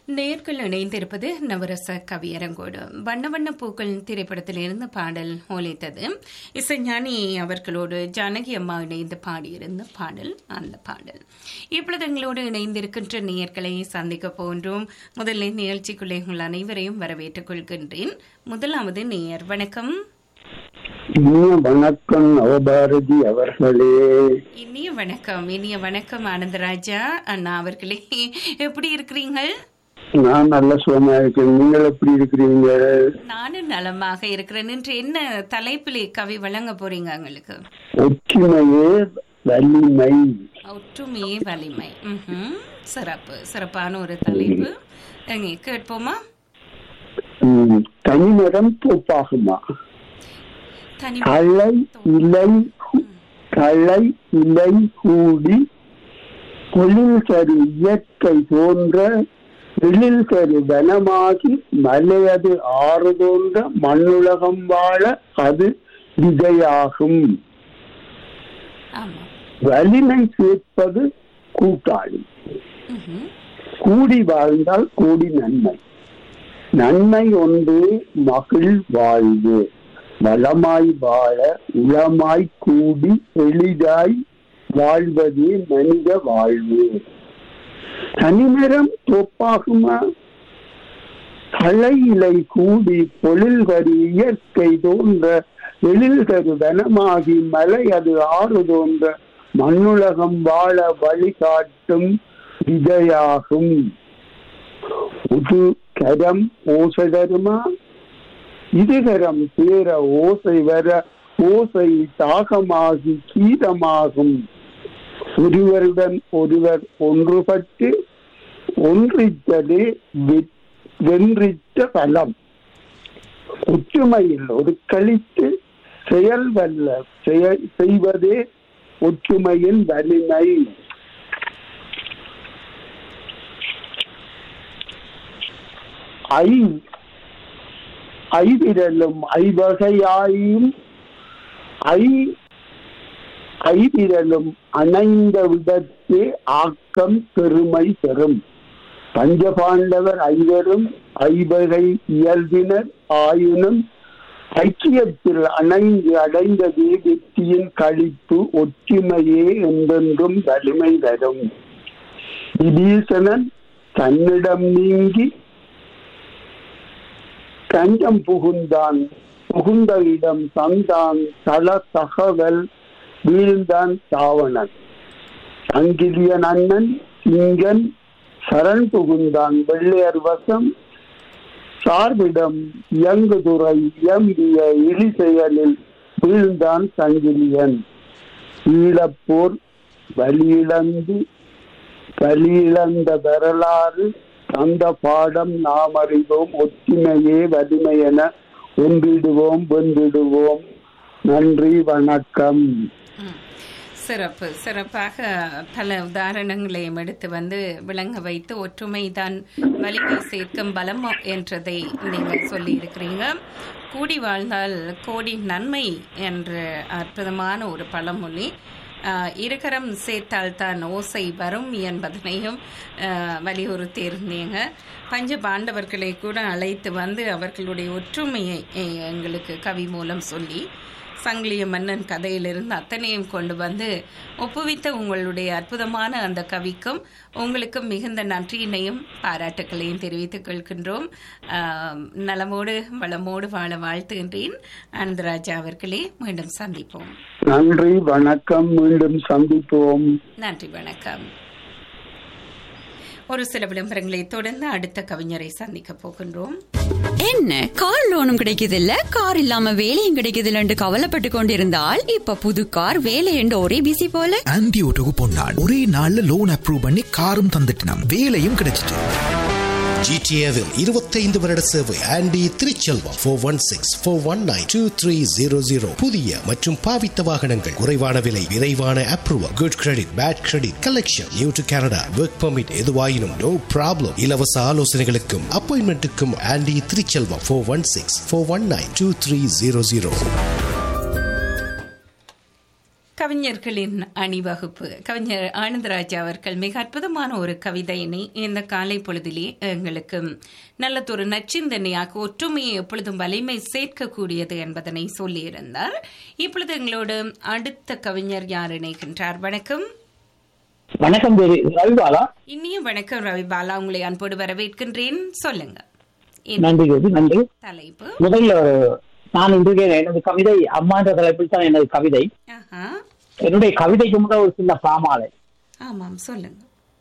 நேர்கள் இணைந்திருப்பது நவரச கவியரங்கோடு வண்ண வண்ண பூக்கள் திரைப்படத்திலிருந்து பாடல் ஒலித்தது இசைஞானி அவர்களோடு ஜானகி அம்மா இணைந்து பாடியிருந்த பாடல் அந்த பாடல் இப்பொழுது எங்களோடு இணைந்திருக்கின்ற நேயர்களை சந்திக்க போன்றோம் முதலில் நிகழ்ச்சிக்குள்ளே உங்கள் அனைவரையும் வரவேற்றுக் கொள்கின்றேன் முதலாவது நேயர் வணக்கம் இனிய வணக்கம் நவபாரதி அவர்களே இனிய வணக்கம் இனிய வணக்கம் ஆனந்தராஜா அண்ணா அவர்களே எப்படி இருக்கிறீங்கள் நான் நல்ல சுகமா இருக்கேன் நீங்கள் எப்படி இருக்கிறீங்க நானும் நலமாக இருக்கிறேன் இன்று என்ன தலைப்பில் கவி வழங்க போறீங்க எங்களுக்கு ஒற்றுமையே வலிமை ஒற்றுமையே வலிமை ம்ஹும். சிறப்பு சிறப்பான ஒரு தலைப்பு எங்க கேட்போமா ம், தனிமரம் தோப்பாகுமா தனி களை இலை களை இலை கூடி பொழில் தரு இயற்கை தோன்ற எழில் தரு வனமாகி மலையது ஆறு தோன்ற மண்ணுலகம் வாழ அது விதையாகும் ஆமா வலிமை சேர்ப்பது கூட்டாளி ம்ஹும். கூடி வாழ்ந்தால் கூடி நன்மை நன்மை ஒன்று மகிழ் வாழ்வு வளமாய் வாழ உளமாய் கூடி எளிதாய் வாழ்வதே மனித வாழ்வு தனிமரம் தோப்பாகுமா களை இலை கூடி பொழில் கரு இயற்கை தோன்ற எழில் கரு வனமாகி மலை அது ஆறு தோன்ற மண்ணுலகம் வாழ வழிகாட்டும் விதையாகும் உது கரம் ஓசை தருமா இதுகரம் சேர ஓசை வர ஓசை தாகமாகி கீதமாகும் ஒருவருடன் ஒருவர் ஒன்றுபட்டு ஒன்றித்ததே வெ- வென்றிட்ட பலம் ஒற்றுமையில் ஒருக்களித்து செயல் வல்ல செயல் செய்வதே ஒற்றுமையின் வலிமை ஐ ஐவிரலும் ஐவகையாயும் ஐ ஐவிரலும் அணைந்த விடத்தே ஆக்கம் பெருமை பெறும் பஞ்சபாண்டவர் ஐவரும் ஐவகை இயல்பினர் ஆயினும் ஐக்கியத்தில் அணைந்து அடைந்ததே வெற்றியின் கழிப்பு ஒற்றுமையே என்றென்றும் வலிமை தரும் விபீஷணன் தன்னிடம் நீங்கி கஞ்சம் புகுந்தான் புகுந்த இடம் தந்தான் தல தகவல் வீழ்ந்தான் தாவணன் அங்கிலியன் அண்ணன் சிங்கன் சரண் புகுந்தான் வெள்ளையர் வசம் சார்பிடம் இயங்குதுறை இயம்பிய இழி செயலில் வீழ்ந்தான் சங்கிலியன் ஈழப்போர் வலியிழந்து வலியிழந்த வரலாறு அந்த பாடம் நாம் அறிவோம் ஒற்றுமையே வலிமை என ஒன்றிடுவோம் வென்றிடுவோம் நன்றி வணக்கம் ம். சிறப்பு சிறப்பாக பல உதாரணங்களையும் எடுத்து வந்து விளங்க வைத்து ஒற்றுமைதான் வலிமை சேர்க்கும் பலம் என்றதை நீங்கள் சொல்லி இருக்கிறீங்க கூடி வாழ்ந்தால் கோடி நன்மை என்ற அற்புதமான ஒரு பழமொழி ஆஹ், இருகரம் சேர்த்தால் தான் ஓசை வரும் என்பதனையும் ஆஹ், வலியுறுத்தி இருந்தீங்க பஞ்ச பாண்டவர்களை கூட அழைத்து வந்து அவர்களுடைய ஒற்றுமையை எ- எங்களுக்கு கவி மூலம் சொல்லி சங்கிலிய மன்னன் கதையிலிருந்து அத்தனையும் கொண்டு வந்து ஒப்புவித்த உங்களுடைய அற்புதமான அந்த கவிக்கும் உங்களுக்கு மிகுந்த நன்றியினையும் பாராட்டுக்களையும் தெரிவித்துக் கொள்கின்றோம் ஆம், நலமோடு வளமோடு வாழ வாழ்த்துகின்றேன் ஆனந்தராஜா அவர்களே மீண்டும் சந்திப்போம் நன்றி வணக்கம் மீண்டும் சந்திப்போம் நன்றி வணக்கம் ஒரு சில விளம்பரங்களை தொடர்ந்து அடுத்த கவிஞரை சந்திக்க போகின்றோம் என்ன கார் லோனும் கிடைக்குது இல்ல கார் இல்லாம வேலையும் கிடைக்குது இல்லன்னு கவலைப்பட்டு கொண்டிருந்தால் இப்ப புது கார் வேலை என்று ஒரே பிசி போல ஆன்டி ஓட்டோக்கு பொன்னாள் ஒரே நாள்ல லோன் அப்ரூவ் பண்ணி காரும் தந்துட்டினாம் வேலையும் கிடைச்சிட்டு ஜிடிஏவில் இருபத்தைந்து வருட சேவை Andy Thiruchelvam four one six four one nine two three zero zero புதிய மற்றும் பாவித்த வாகனங்கள் குறைவான விலை விரைவான approval good credit bad credit collection new to Canada work permit எதுவாயினும் நோ ப்ராப்ளம் இலவச ஆலோசனைகளுக்கும் அப்பாயின்மெண்ட்டுக்கும் Andy Thiruchelvam four one six four one nine two three zero zero கவிஞர்களின் அணிவகுப்பு கவிஞர் ஆனந்தராஜா அவர்கள் மிக அற்புதமான ஒரு கவிதையினை இந்த காலை பொழுதிலே எங்களுக்கு நல்லதொரு நச்சிந்தனையாக ஒற்றுமையை எப்பொழுதும் வலிமை சேர்க்கக்கூடியது என்பதனை சொல்லியிருந்தார் இப்பொழுது எங்களோடு அடுத்த கவிஞர் யார் இணைகின்றார் வணக்கம் வணக்கம் தேவி ரவிபாலா இனிய வணக்கம் ரவி பாலா உங்களை அன்போடு வரவேற்கின்றேன் சொல்லுங்க என்ன நன்றி தேவி நன்றி தலைப்பு முதல்ல நான் இன்றைக்கு எனது கவிதை அம்மா என்ற தலைப்பில் தான் எனது கவிதை ஆஹா என்னுடைய கவிதைக்கு முதல் ஒரு சின்ன பாமாலை ஆமாம் சொல்லுங்க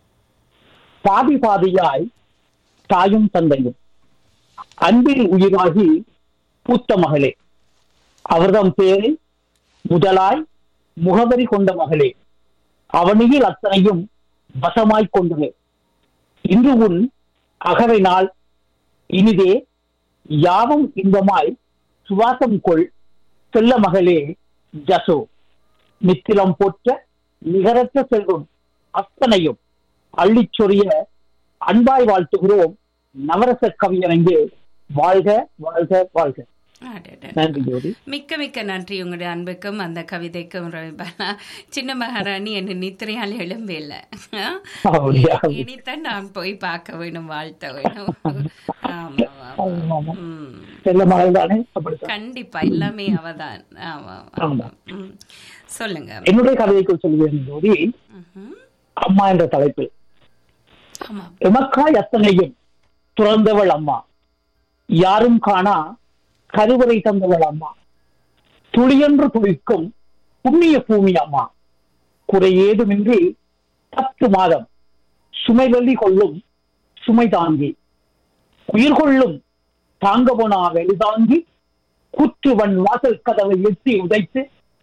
பாதி பாதியாய் தாயும் தந்தையும் அன்பில் உயிராகி பூத்த மகளே அவர்தம் பேரை முதலாய் முகவரி கொண்ட மகளே அவனியில் அத்தனையும் வசமாய்க் கொண்டது இன்று உன் அகவை நாள் இனிதே யாவும் இன்பமாய் சுவாசம் கொள் செல்ல மகளே ஜசோ நித்திலம் போற்ற நிகரற்ற செல்வம் அத்தனையும் அள்ளிச் சொரிய அன்பாய் வாழ்த்துகிறோம் நவரச கவிஞரங்கே வாழ்க வாழ்க வாழ்க அடடட. நன்றி ஜோதி மிக்க மிக்க நன்றி உங்களுடைய அன்புக்கும் அந்த கவிதைக்கும் ரவிபாலா சின்ன மகாராணி என்ன நித்திரையால் எழும்பில்ல அப்படியா? இனித்தான் நான் போய் பார்க்க வேணும் வாழ்த்த வேணும் ஆமா ஆமா ஆமா. ம். செல்ல மகள் தானே அப்படித்தான் கண்டிப்பா எல்லாமே அவதான் ஆமா ஆமா ம். சொல்லுங்க என்னுடைய கவிதைக்குள் சொல்லுவேன் ஜோதி ம்ஹும். அம்மா என்ற தலைப்பில் ஆமா எமக்காய் அத்தனையும் துறந்தவள் அம்மா யாரும் காணா கருவறை தந்தவள் அம்மா துளியென்று துளிக்கும் புண்ணிய பூமி அம்மா குறையேதுமின்றி பத்து மாதம் சுமை வெள்ளி கொள்ளும் சுமை தாங்கி உயிர் கொள்ளும் தாங்கபோனா வெளிதாங்கி கூற்றுவன் வாசல் கதவை எட்டி உதைத்து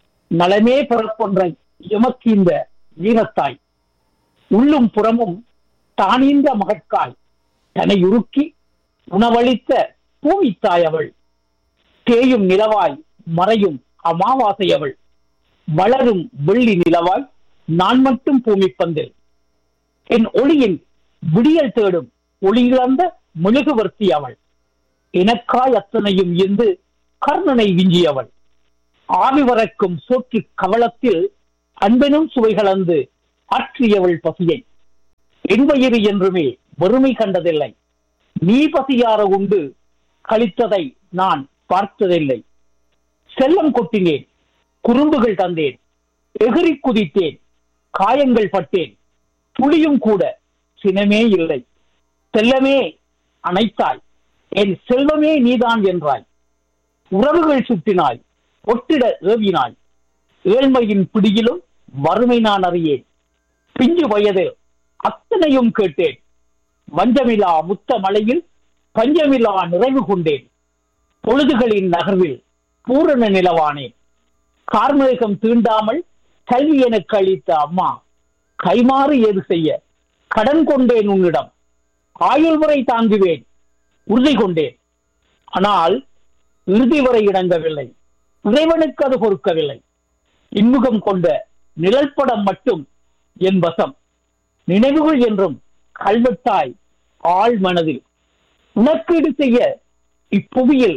நலமே பிறப்பொன்ற எமக்கு இந்த வீரத்தாய் உள்ளும் புறமும் தானிந்த மகட்காய் தன்னை உருக்கி உணவளித்த பூமித்தாய் அவள் தேயும் நிலவாய் மறையும் அமாவாசை அவள் வளரும் வெள்ளி நிலவாய் நான் மட்டும் பூமி பந்தில் என் ஒளியில் விடியல் தேடும் ஒளியிழந்த மெழுகுவர்த்தி அவள் எனக்காய் அத்தனையும் என்று கர்ணனை விஞ்சியவள் ஆவி வரக்கும் சோற்று கவளத்தில் அன்பெனும் சுவை கலந்து ஆற்றியவள் பசியை என் வயிறு என்றுமே வறுமை கண்டதில்லை நீ பசியார உண்டு கழித்ததை நான் பார்த்ததில்லை செல்லம் கொட்டினேன் குறும்புகள் தந்தேன் எகிரி குதித்தேன் காயங்கள் பட்டேன் துளியும் கூட சினமே இல்லை செல்லமே அணைத்தாய் என் செல்வமே நீதான் என்றாய் உறவுகள் சுட்டினாய் ஒட்டிட ஏவினாய் ஏழ்மையின் பிடியிலும் வறுமை நான் அறியேன் பிஞ்சு வயதில் அத்தனையும் கேட்டேன் வஞ்சமிலா முத்த மலையில் பஞ்சமிலா நிறைவு கொண்டேன் பொழுதுகளின் நகர்வில் பூரண நிலவானேன் கார்மேகம் தீண்டாமல் கல்வி எனக்கு அளித்த அம்மா கைமாறு ஏது செய்ய கடன் கொண்டேன் உன்னிடம் ஆயுள் வரை தாங்குவேன் உறுதி கொண்டேன் ஆனால் இறுதி வரை இணங்கவில்லை இறைவனுக்கு அது பொறுக்கவில்லை இன்முகம் கொண்ட நிழல்படம் மட்டும் என் வசம் நினைவுகள் என்றும் கல்வெட்டாய் ஆள் மனதில் உனக்கீடு செய்ய இப்புவியில்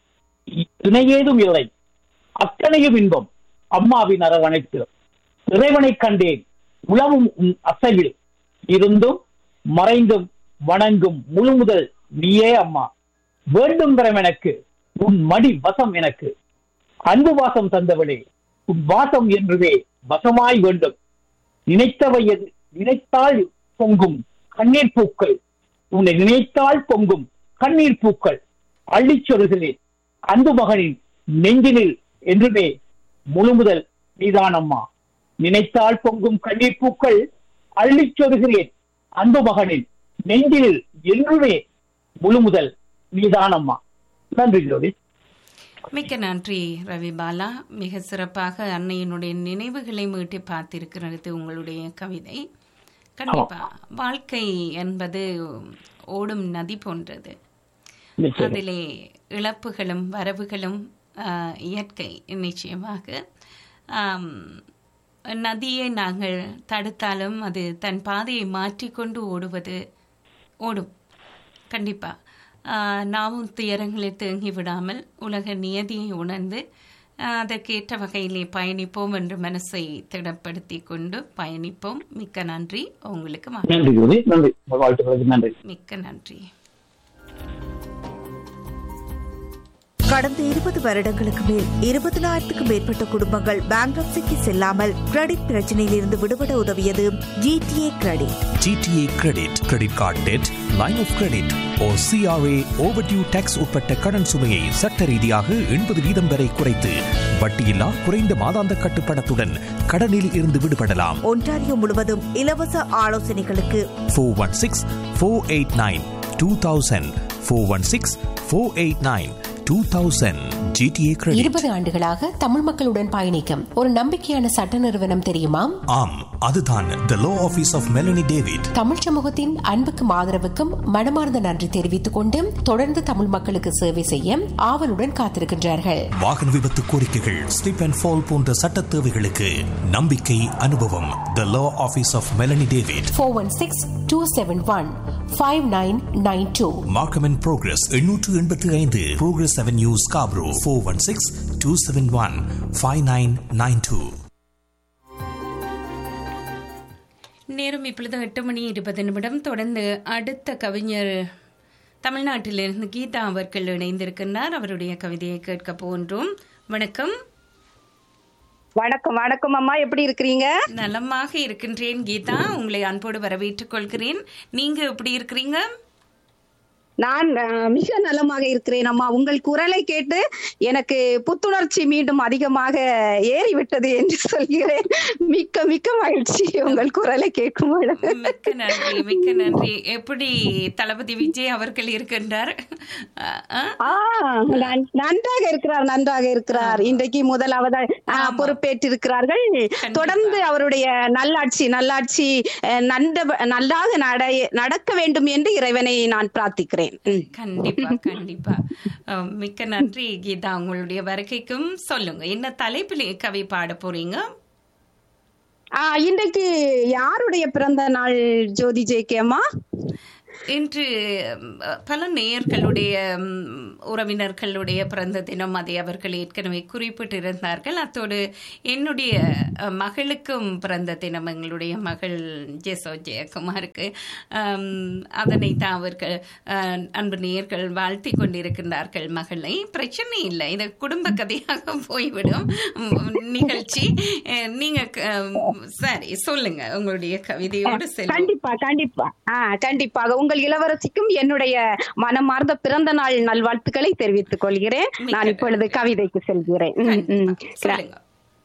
இணையேதும் இல்லை அத்தனையும் இன்பம் அம்மாவின் அரவணைப்பில் இறைவனை கண்டேன் உளவும் உன் அசைவில் இருந்தும் மறைந்தும் வணங்கும் முழு முதல் நீயே அம்மா வேண்டும் தரம் எனக்கு உன் மடி வசம் எனக்கு அன்பு வாசம் தந்தவளே உன் வாசம் என்றுவே வசமாய் வேண்டும் நினைத்தவை எது நினைத்தால் பொங்கும் கண்ணீர் பூக்கள் உன்னை நினைத்தால் பொங்கும் கண்ணீர் பூக்கள் அள்ளிச் சொல்கிறேன் அன்பு மகனின் நெஞ்சினில் என்றுமே முழுமுதல் நீதானம்மா நினைத்தால் பொங்கும் கண்ணீர் பூக்கள் அள்ளிச் சொல்கிறேன் அன்பு மகனின் நெஞ்சினில் என்றுமே முழுமுதல் நீதானம்மா நன்றி ஜோதி மிக்க நன்றி ரவி பாலா மிக சிறப்பாக அன்னையினுடைய நினைவுகளை மீட்டி பார்த்திருக்கிறது உங்களுடைய கவிதை கண்டிப்பா வாழ்க்கை என்பது ஓடும் நதி போன்றது நிச்சயம். அதிலே இழப்புகளும் வரவுகளும் ஆஹ், இயற்கை நிச்சயமாக ஆம், நதியை நாங்கள் தடுத்தாலும் அது தன் பாதையை மாற்றிக்கொண்டு ஓடுவது ஓடும் கண்டிப்பா ஆஹ், நாமும் துயரங்களை தேங்கி விடாமல் உலக நியதியை உணர்ந்து அஹ், அதற்கேற்ற வகையிலே பயணிப்போம் என்று மனசை திடப்படுத்தி கொண்டு பயணிப்போம் மிக்க நன்றி உங்களுக்கு ம- நன்றி ஜோதி நன்றி வாழ்த்துக்களுக்கு நன்றி மிக்க நன்றி கடந்த இருபது வருடங்களுக்கு மேல் இருபதனாயிரத்துக்கும் மேற்பட்ட குடும்பங்கள் பேங்க்ரப்சிக்கு செல்லாமல் கிரெடிட் பிரச்சனையில் இருந்து விடுபட உதவியது GTA credit GTA credit credit card debt line of credit or CRA overdue taxes உட்பட்ட கடன் சுமையை சட்ட ரீதியாக எண்பது வீதம் வரை குறைத்து வட்டியில்லா குறைந்த மாதாந்த கட்டுப்பணத்துடன் கடனில் இருந்து விடுபடலாம் ஒன்டாரியோ முழுவதும் இலவச ஆலோசனைகளுக்கு four one six four eight nine two thousand four one six four eight nine two thousand GTA credit இருபது ஆண்டுகளாக தமிழ் மக்களுடன் பயணிக்கும் ஒரு நம்பிக்கையான சட்ட நிறுவனம் தெரியுமா ஆம் அதுதான் the law office of Melanie David Tamil சமூகத்தின் அன்புக்கும் ஆதரவுக்கும் மனமார்ந்த நன்றி தெரிவித்துக் கொண்டு தொடர்ந்து தமிழ் மக்களுக்கு சேவை செய்ய ஆவலுடன் காத்திருக்கின்றார்கள் வாகன விபத்து கோரிக்கைகள் ஸ்லிப் அண்ட் ஃபால் போன்ற சட்ட தேவைகளுக்கு நம்பிக்கை அனுபவம் the law office of Melanie David four one six two seven one five nine nine two Markham and Progress எண்ணூற்று எண்பத்தி ஐந்து Progress avenue Scarborough four one six two seven one five nine nine two நேரம் இப்பொழுது எட்டு மணி இருபது நிமிடம் தொடர்ந்து அடுத்த கவிஞர் தமிழ்நாட்டிலிருந்து கீதா அவர்கள் இணைந்திருக்கின்றார் அவருடைய கவிதையை கேட்க போன்றோம் வணக்கம் வணக்கம் வணக்கம் அம்மா எப்படி இருக்கிறீங்க நலமாக இருக்கின்றேன் கீதா உங்களை அன்போடு வரவேற்றுக் கொள்கிறேன் நீங்க எப்படி இருக்கிறீங்க நான் அஹ், மிக நலமாக இருக்கிறேன் அம்மா உங்கள் குரலை கேட்டு எனக்கு புத்துணர்ச்சி மீண்டும் அதிகமாக ஏறிவிட்டது என்று சொல்கிறேன் மிக்க மிக்க மகிழ்ச்சி உங்கள் குரலை கேட்கும் பொழுது மிக்க நன்றி மிக்க நன்றி எப்படி தளபதி விஜய் அவர்கள் இருக்கின்றார் அஹ், அஹ், ஆ, நன்- நன்றாக இருக்கிறார் நன்றாக இருக்கிறார் இன்றைக்கு முதலாவது ஆமா. பொறுப்பேற்றிருக்கிறார்கள் தொடர்ந்து அவருடைய நல்லாட்சி நல்லாட்சி அஹ், நந்த நல்லாக நட நடக்க வேண்டும் என்று இறைவனை நான் பிரார்த்திக்கிறேன் ம். கண்டிப்பா கண்டிப்பா அஹ், மிக்க நன்றி கீதா உங்களுடைய வருகைக்கும் சொல்லுங்க என்ன தலைப்பில் கவி பாட போறீங்க ஆ, இன்றைக்கு யாருடைய பிறந்த நாள் ஜோதி ஜெய்கேமா இன்று ம், பல நேயர்களுடைய ம், உறவினர்களுடைய பிறந்த தினம் அதை அவர்கள் ஏற்கனவே குறிப்பிட்டிருந்தார்கள் அத்தோடு என்னுடைய அ, மகளுக்கும் பிறந்த தினம் எங்களுடைய மகள் ஜெசோ ஜெயக்குமாருக்கு அம், அதனை தான் அவர்கள் அ, அன்பு நேயர்கள் வாழ்த்தி கொண்டிருக்கின்றார்கள் மகளை பிரச்சனை இல்லை இது குடும்ப கதையாக போய்விடும் ம், நிகழ்ச்சி அ, நீங்க க- சரி சொல்லுங்க உங்களுடைய கவிதையோடு செல்லுங்க கண்டிப்பா கண்டிப்பா ஆ கண்டிப்பாக உங்கள் இளவரசிக்கும் என்னுடைய மனமார்ந்த பிறந்த நாள் நல்வாழ்த்துக்களை தெரிவித்துக் கொள்கிறேன் நான் இப்பொழுது கவிதைக்கு செல்கிறேன் ம், ம். சொல்லுங்க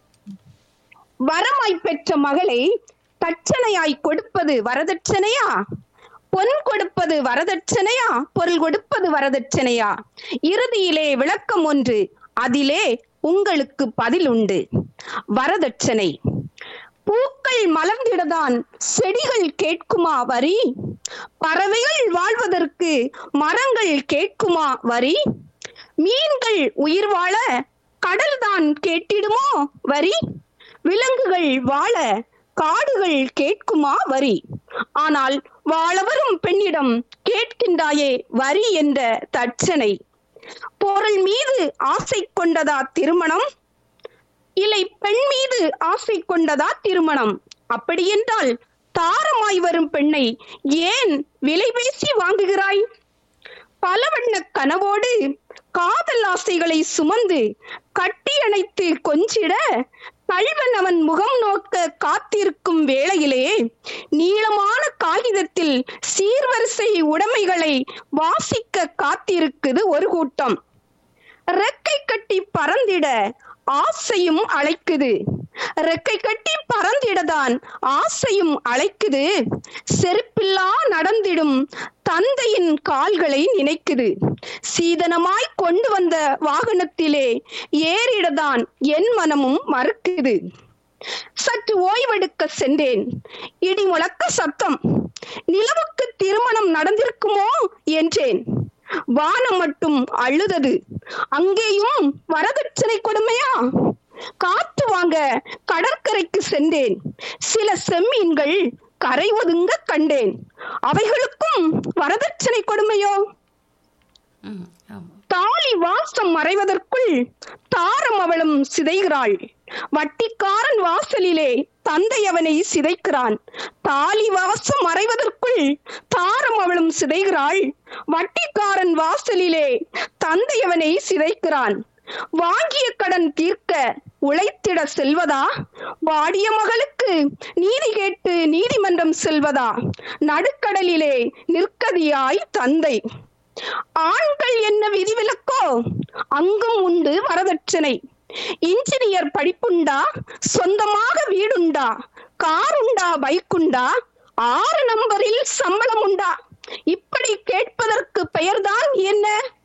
வரமாய் பெற்ற மகளை தட்சணையாய் கொடுப்பது வரதட்சணையா பொன் கொடுப்பது வரதட்சணையா பொருள் கொடுப்பது வரதட்சணையா இறுதியிலே விளக்கம் ஒன்று அதிலே உங்களுக்கு பதில் உண்டு வரதட்சணை பூக்கள் மலர்ந்திடதான் செடிகள் கேட்குமா வரி பறவைகள் வாழ்வதற்கு மரங்கள் கேட்குமா வரி மீன்கள் உயிர் வாழ கடல்தான் கேட்டிடுமோ வரி விலங்குகள் வாழ காடுகள் கேட்குமா வரி ஆனால் வாழ வரும் பெண்ணிடம் கேட்கின்றாயே வரி என்ற தட்சணை பொருள் மீது ஆசை கொண்டதா திருமணம் இல்லை பெண் மீது ஆசை கொண்டதா திருமணம் அப்படியென்றால் தாரமாய் வரும் பெண்ணை ஏன் விலை பேசி வாங்குகிறாய் பல வண்ண கனவோடு காதல் ஆசைகளை சுமந்து கட்டி அணைத்து கொஞ்சிட கள்வன் அவன் முகம் நோக்க காத்திருக்கும் வேளையிலே நீளமான காகிதத்தில் சீர்வரிசை உடைமைகளை வாசிக்க காத்திருக்குது ஒரு கூட்டம் ரெக்கை கட்டி பறந்திட ஆசையும் அழைக்குது ரெக்கை கட்டி பறந்திடதான் ஆசையும் அழைக்குது செருப்பில்லா நடந்திடும் தந்தையின் கால்களை நினைக்குது சீதனமாய் கொண்டு வந்த வாகனத்திலே ஏறிடதான் என் மனமும் மறுக்குது சற்று ஓய்வெடுக்க சென்றேன் இடி முழக்க சத்தம் நிலவுக்கு திருமணம் நடந்திருக்குமோ என்றேன் வானம் மட்டும் அழுதது அங்கேயும் வரதட்சணை கொடுமையா காற்று வாங்க கடற்கரைக்கு சென்றேன் சில செம்மீன்கள் கரை ஒதுங்க கண்டேன் அவைகளுக்கும் வரதட்சணை கொடுமையோ ம், ஆமா. தாலி வாசம் மறைவதற்குள் தாரம் அவளும் சிதைகிறாள் வட்டிக்காரன் வாசலிலே தந்தை அவனை சிதைக்கிறான் தாலி வாசம் மறைவதற்குள் தாரம் அவளும் சிதைகிறாள் வட்டிக்காரன் வாசலிலே தந்தை அவனை சிதைக்கிறான் வாங்கிய கடன் தீர்க்க உழைத்திட செல்வதா வாடிய மகளுக்கு நீதி கேட்டு நீதிமன்றம் செல்வதா நடுக்கடலிலே நிற்கதியாய் தந்தை ஆண்கள் என்ன விதிவிலக்கோ அங்கும் உண்டு வரதட்சணை இன்ஜினியர் படிப்புண்டா சொந்தமாக வீடுண்டா கார் உண்டா பைக் உண்டா ஆறு நம்பரில் சம்பளம் உண்டா இப்படி கேட்பதற்கு பெயர்தான் என்ன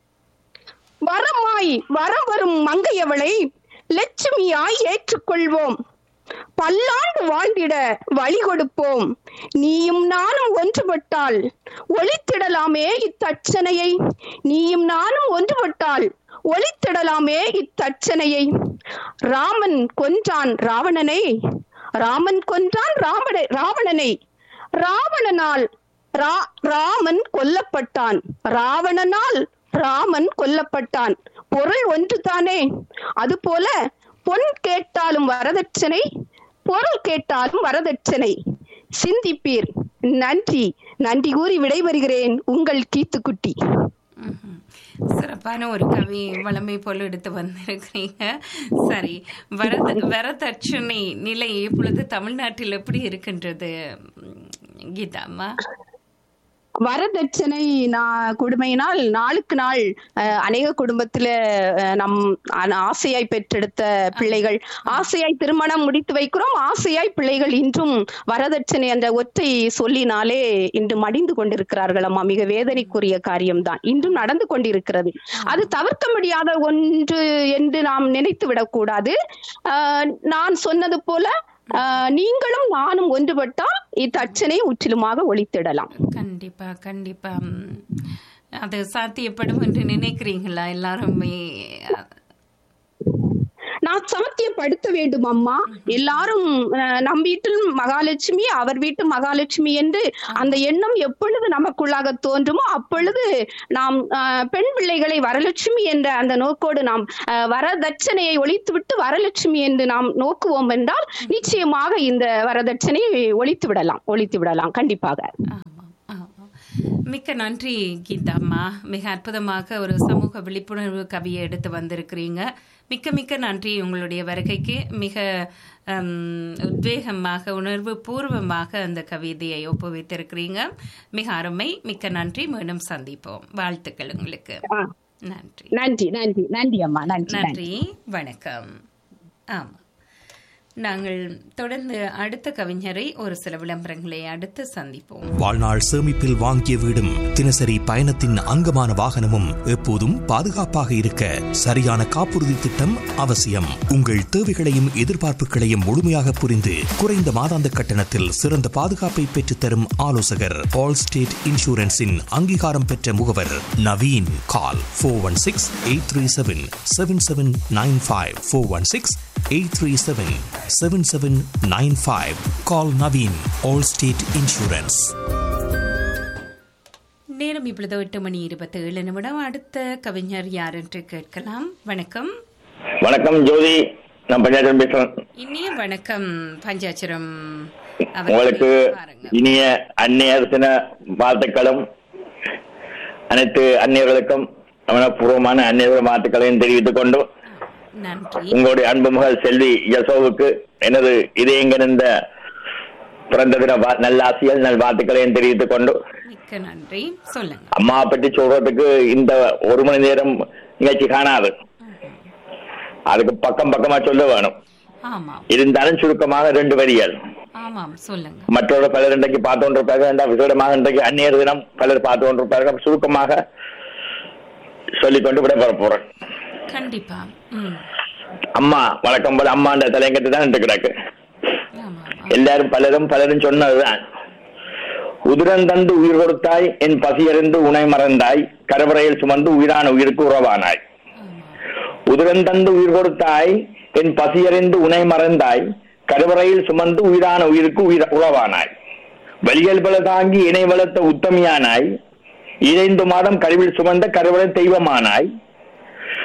வரமாய் வரம் வரும் மங்கையவளை லட்சுமியாய் ஏற்றுக்கொள்வோம் பல்லாண்டு வாழ்ந்திட வழி கொடுப்போம் நீயும் நானும் ஒன்றுபட்டால் ஒளித்திடலாமே இத்தச்சனையை நீயும் நானும் ஒன்றுபட்டால் ஒளித்திடலாமே இத்தச்சனையை ராமன் கொன்றான் ராவணனை ராமன் கொன்றான் ராவண ராவணனை ராவணனால் ரா- ராமன் கொல்லப்பட்டான் ராவணனால் ராமன் கொல்லப்பட்டான் பொருள் ஒன்றுதானே அதுபோல பொன் கேட்டாலும் வரதட்சணை பொருள் கேட்டாலும் வரதட்சணை சிந்திப்பீர் நன்றி நன்றி கூறி விடைபெறுகிறேன் உங்கள் கீத்துக்குட்டி ம்ஹும். சிறப்பான ஒரு கவி வளமை போல எடுத்து வந்திருக்கிறீங்க சரி வரத வரதட்சணை நிலை இப்பொழுது தமிழ்நாட்டில் எப்படி இருக்கின்றது ம், கீதாம்மா வரதட்சணை நான் கொடுமையினால் நாளுக்கு நாள் அஹ், அநேக குடும்பத்துல அஹ், நம் ஆ- ஆசையாய் பெற்றெடுத்த பிள்ளைகள் ஆசையாய் திருமணம் முடித்து வைக்கிறோம் ஆசையாய் பிள்ளைகள் இன்றும் வரதட்சணை என்ற ஒற்றை சொல்லினாலே இன்று மடிந்து கொண்டிருக்கிறார்கள் அம்மா மிக வேதனைக்குரிய காரியம்தான் இன்றும் நடந்து கொண்டிருக்கிறது அது தவிர்க்க முடியாத ஒன்று என்று நாம் நினைத்து விடக்கூடாது ஆஹ், நான் சொன்னது போல ஆஹ், நீங்களும் நானும் ஒன்றுபட்டால் இத்தச்சனை முற்றிலுமாக ஒழித்திடலாம் கண்டிப்பா கண்டிப்பா ம். அது சாத்தியப்படும் என்று நினைக்கிறீங்களா எல்லாருமே நான் சமத்தியப்படுத்த வேண்டும் அம்மா எல்லாரும் அஹ், நம் வீட்டில் மகாலட்சுமி அவர் வீட்டு மகாலட்சுமி என்று அந்த எண்ணம் எப்பொழுது நமக்குள்ளாக தோன்றுமோ அப்பொழுது நாம் அஹ், பெண் பிள்ளைகளை வரலட்சுமி என்ற அந்த நோக்கோடு நாம் அஹ், வரதட்சணையை ஒழித்துவிட்டு வரலட்சுமி என்று நாம் நோக்குவோம் என்றால் நிச்சயமாக இந்த வரதட்சணையை ஒழித்து விடலாம் ஒழித்து விடலாம் கண்டிப்பாக ஆமாம் ஆமாம் மிக்க நன்றி கீதாம்மா மிக அற்புதமாக ஒரு சமூக விழிப்புணர்வு கவியை எடுத்து வந்திருக்கிறீங்க மிக்க மிக்க நன்றி உங்களுடைய வருகைக்கு மிக ஹம், உத்வேகமாக உணர்வு பூர்வமாக அந்த கவிதையை ஒப்புவித்திருக்கிறீங்க மிக அருமை மிக்க நன்றி மீண்டும் சந்திப்போம் வாழ்த்துக்கள் உங்களுக்கு ஆ, நன்றி நன்றி நன்றி நன்றி அம்மா நன்றி நன்றி நன்றி வணக்கம் ஆமாம் நாங்கள் தொடர்ந்து அடுத்த கவிஞரை ஒரு சில விளம்பரங்களை அடுத்து சந்திப்போம் வாழ்நாள் சேமிப்பில் வாங்கிய வீடும் தினசரி பயணத்தின் அங்கமான வாகனமும் எப்போதும் பாதுகாப்பாக இருக்க சரியான காப்புறுதி திட்டம் அவசியம் உங்கள் தேவைகளையும் எதிர்பார்ப்புகளையும் முழுமையாக புரிந்து குறைந்த மாதாந்த கட்டணத்தில் சிறந்த பாதுகாப்பை பெற்றுத்தரும் ஆலோசகர் ஆல் ஸ்டேட் இன்சூரன்ஸின் அங்கீகாரம் பெற்ற முகவர் Naveen call four one six eight three seven seven seven nine five four one six eight three seven seven seven nine five call Naveen Allstate insurance நேரம் இப்பொழுது எட்டு மணி இருபத்தி ஏழு நிமிடம் அடுத்த கவிஞர் யார் என்று கேட்கலாம் வணக்கம் வணக்கம் ஜோதி நான் பஞ்சாயத்து பேசுறேன் இனிய வணக்கம் பஞ்சாச்சரம் அவர்களே. உங்களுக்கு பாருங்க. இனிய அந்நியர் தின வாழ்த்துக்களும் அனைத்து அந்நியர்களுக்கும் மனப்பூர்வமான அந்நியர் வாழ்த்துக்களையும் தெரிவித்துக் கொண்டு நன்றி உங்களுடைய அன்பு மகள் செல்வி யசோவுக்கு எனது இதயங்கிருந்த பிறந்த தின வா- நல்லாசியல் நல் வாழ்த்துக்களையும் தெரிவித்துக் கொண்டு மிக்க நன்றி சொல்லுங்க அம்மா பற்றி சொல்றதுக்கு இந்த ஒரு மணி நேரம் நிகழ்ச்சி காணாது அதுக்கு பக்கம் பக்கமா சொல்ல வேணும் ஆமாம் இருந்தாலும் சுருக்கமாக ரெண்டு வரிகள் ஆமாம் சொல்லுங்க மற்றொரு பலர் இன்றைக்கு பார்த்து கொண்டிருப்பார்கள் என்றால் விசேடமாக இன்றைக்கு அந்நியர் தினம் பலர் பார்த்து கொண்டிருப்பார்கள் சுருக்கமாக சொல்லிக்கொண்டு விடைபெற போறேன் கண்டிப்பா ம் அம்மா வழக்கம் போல அம்மான்ற தலையங்கத்து தான் இன்று கிடக்கு ஆமா ஆமா எல்லாரும் பலரும் பலரும் சொன்னதுதான் உதிரந்தந்து உயிர் கொடுத்தாய் என் பசியறிந்து உனை மறந்தாய் கருவறையில் சுமந்து உயிரான உயிருக்கு உறவானாய் உதிரந்தந்து உயிர் கொடுத்தாய் என் பசியறிந்து உனை மறந்தாய் கருவறையில் சுமந்து உயிரான உயிருக்கு உயிர் உறவானாய் வலியல் பல தாங்கி இணை வளர்த்த உத்தமியானாய் இணைந்து மாதம் கருவில் சுமந்த கருவறை தெய்வமானாய்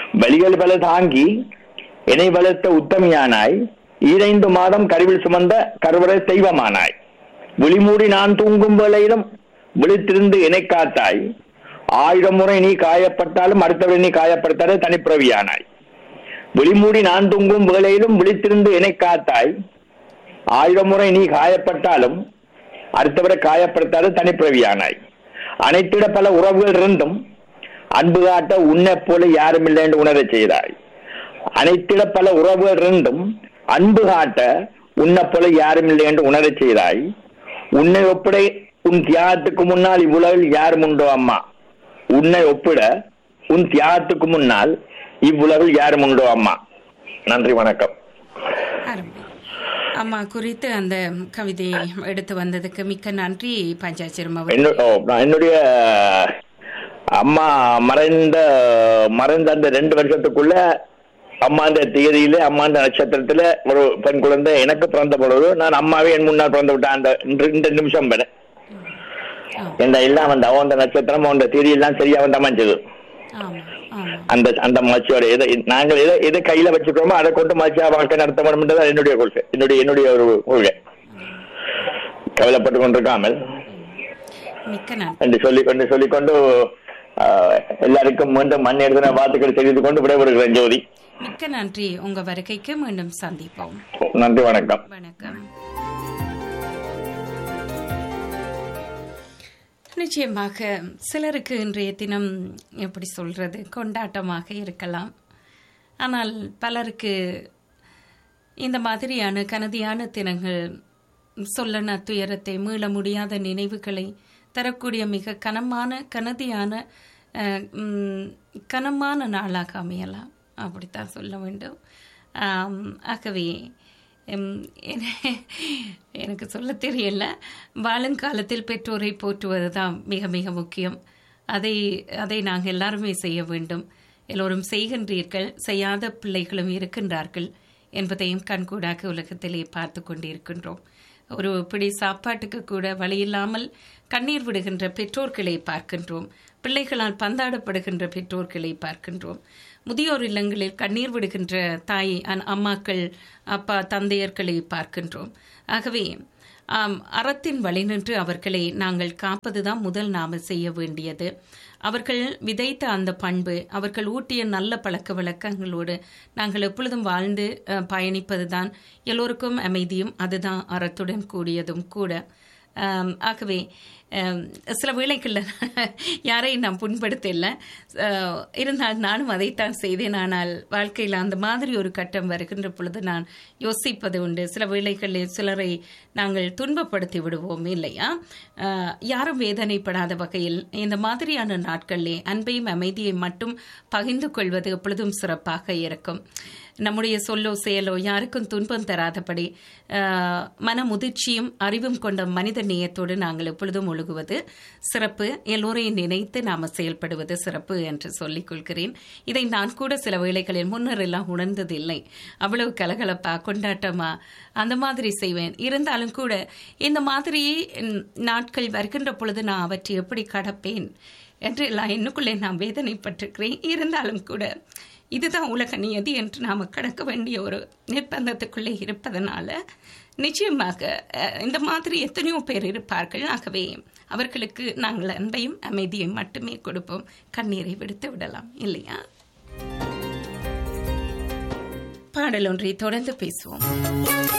வலிகள் பல தாங்கி இணை வளர்த்த உத்தமியானாய் ஈரைந்து மாதம் கருவில் சுமந்த கருவறை தெய்வமானாய் விழிமூடி நான் தூங்கும் வேளையிலும் விழித்திருந்து இணை காத்தாய் ஆயிரம் முறை நீ காயப்பட்டாலும் அடுத்தவரை நீ காயப்படுத்தாத தனிப்பிரவியானாய் விழிமூடி நான் தூங்கும் வேளையிலும் விழித்திருந்து இணை காத்தாய் ஆயிரம் முறை நீ காயப்பட்டாலும் அடுத்தவரை காயப்படுத்தாத தனிப்பிரவியானாய் அனைத்திட பல உறவுகள் இருந்தும் அன்பு காட்ட உன்னை போல யாரும் இல்லை என்று உணரச் செய்தாய் அனைத்திட பல உறவுகள் இருந்தும் அன்பு காட்ட உன்னை போல யாரும் இல்லை என்று உணரச் செய்தாய் உன்னை ஒப்பிட உன் தியாகத்துக்கு முன்னால் இவ்வுலகில் யாரும் உண்டோ அம்மா உன்னை ஒப்பிட உன் தியாகத்துக்கு முன்னால் இவ்வுலகில் யாரும் உண்டோ அம்மா நன்றி வணக்கம் அருமை அம்மா குறித்து அந்த கவிதையை எடுத்து வந்ததுக்கு மிக்க நன்றி பஞ்சாச்சிரம் அவர் என்ன- ஓ, நான் என்னுடைய அம்மா மறைந்த மறைந்த அந்த ரெண்டு வருஷத்துக்குள்ள அம்மா அந்த தேதியில அம்மா அந்த நட்சத்திரத்துல ஒரு பெண் குழந்தை எனக்கு பிறந்த பொழுது நான் அம்மாவே என் முன்னால் பிறந்து விட்டேன் அந்த இந்த- இந்த நிமிஷம் பெற இந்த எல்லாம் அந்த அவன் நட்சத்திரம் அவன் தேதி எல்லாம் சரியா வந்து அமைஞ்சது ஆமா ஆமா அந்த அந்த மச்சியோட எதை நாங்கள் எதை எதை கையில வச்சுக்கிறோமோ அதை கொண்டு மச்சியா வாழ்க்கை நடத்த வேணும்ன்றது என்னுடைய கொள்கை என்னுடைய என்னுடைய ஒரு கொள்கை கவலைப்பட்டு கொண்டிருக்காமல் மிக்க நன்றி என்று சொல்லி கொண்டு சொல்லிக்கொண்டு ஆஹ், எல்லாருக்கும் மீண்டும் மண் எழுதின வாழ்த்துக்கள் தெரிவித்துக் கொண்டு விடைபெறுகிறேன் ஜோதி மிக்க நன்றி உங்க வருகைக்கு மீண்டும் சந்திப்போம் நன்றி வணக்கம் வணக்கம் நிச்சயமாக சிலருக்கு இன்றைய தினம் எப்படி சொல்றது கொண்டாட்டமாக இருக்கலாம் ஆனால் பலருக்கு இந்த மாதிரியான கனதியான தினங்கள் சொல்லன துயரத்தை மீள முடியாத நினைவுகளை தரக்கூடிய மிக கனமான கனதியான அஹ், ம், கனமான நாளாக அமையலாம் அப்படித்தான் சொல்ல வேண்டும் ஆம், ஆகவே ம், என- எனக்கு சொல்ல தெரியல வாழுங்காலத்தில் பெற்றோரை போற்றுவது தான் மிக மிக முக்கியம் அதை அதை நாங்கள் எல்லாருமே செய்ய வேண்டும் எல்லோரும் செய்கின்றீர்கள் செய்யாத பிள்ளைகளும் இருக்கின்றார்கள் என்பதையும் கண்கூடாக உலகத்திலே பார்த்து கொண்டிருக்கின்றோம் ஒரு பிடி சாப்பாட்டுக்கு கூட வழியில்லாமல் கண்ணீர் விடுகின்ற பெற்றோர்களை பார்க்கின்றோம் பிள்ளைகளால் பந்தாடப்படுகின்ற பெற்றோர்களை பார்க்கின்றோம் முதியோர் இல்லங்களில் கண்ணீர் விடுகின்ற தாய் அன்- அம்மாக்கள் அப்பா தந்தையர்களை பார்க்கின்றோம் ஆகவே ஆம், அறத்தின் வழி நின்று அவர்களை நாங்கள் காப்பதுதான் முதல் நாம செய்ய வேண்டியது அவர்கள் விதைத்த அந்த பண்பு அவர்கள் ஊட்டிய நல்ல பழக்க வழக்கங்களோடு நாங்கள் எப்பொழுதும் வாழ்ந்து அஹ், பயணிப்பதுதான் எல்லோருக்கும் அமைதியும் அதுதான் அறத்துடன் கூடியதும் கூட ஆம், ஆகவே ஆம், சில வேளைகளில் யாரையும் நான் புண்படுத்தல அஹ், இருந்தால் நானும் அதைத்தான் செய்தேன் ஆனால் வாழ்க்கையில் அந்த மாதிரி ஒரு கட்டம் வருகின்ற பொழுது நான் யோசிப்பது உண்டு சில வேளைகளில் சிலரை நாங்கள் துன்பப்படுத்தி விடுவோம் இல்லையா அஹ், யாரும் வேதனைப்படாத வகையில் இந்த மாதிரியான நாட்களிலே அன்பையும் அமைதியை மட்டும் பகிர்ந்து கொள்வது எப்பொழுதும் சிறப்பாக இருக்கும் நம்முடைய சொல்லோ செயலோ யாருக்கும் துன்பம் தராதபடி ஆஹ், மன முதிர்ச்சியும் அறிவும் கொண்ட மனித நேயத்தோடு நாங்கள் எப்பொழுதும் ஒழுகுவது சிறப்பு எல்லோரையும் நினைத்து நாம செயல்படுவது சிறப்பு என்று சொல்லிக் கொள்கிறேன் இதை நான் கூட சில வேளைகளில் முன்னர் எல்லாம் உணர்ந்ததில்லை அவ்வளவு கலகலப்பா கொண்டாட்டமா அந்த மாதிரி செய்வேன் இருந்தாலும் கூட இந்த மாதிரி ம், நாட்கள் வருகின்ற பொழுது நான் அவற்றை எப்படி கடப்பேன் என்று எல்லாம் என்னுக்குள்ளே நான் வேதனைப்பட்டிருக்கிறேன் இருந்தாலும் கூட இதுதான் உலக நியதி என்று நாம் கடக்க வேண்டிய ஒரு நிர்பந்தத்துக்குள்ளே இருப்பதனால நிச்சயமாக அஹ், இந்த மாதிரி எத்தனையோ பேர் இருப்பார்கள் ஆகவே அவர்களுக்கு நாங்கள் அன்பையும் அமைதியையும் மட்டுமே கொடுப்போம் கண்ணீரை விடுத்து விடலாம் இல்லையா பாடல் ஒன்றை தொடர்ந்து பேசுவோம்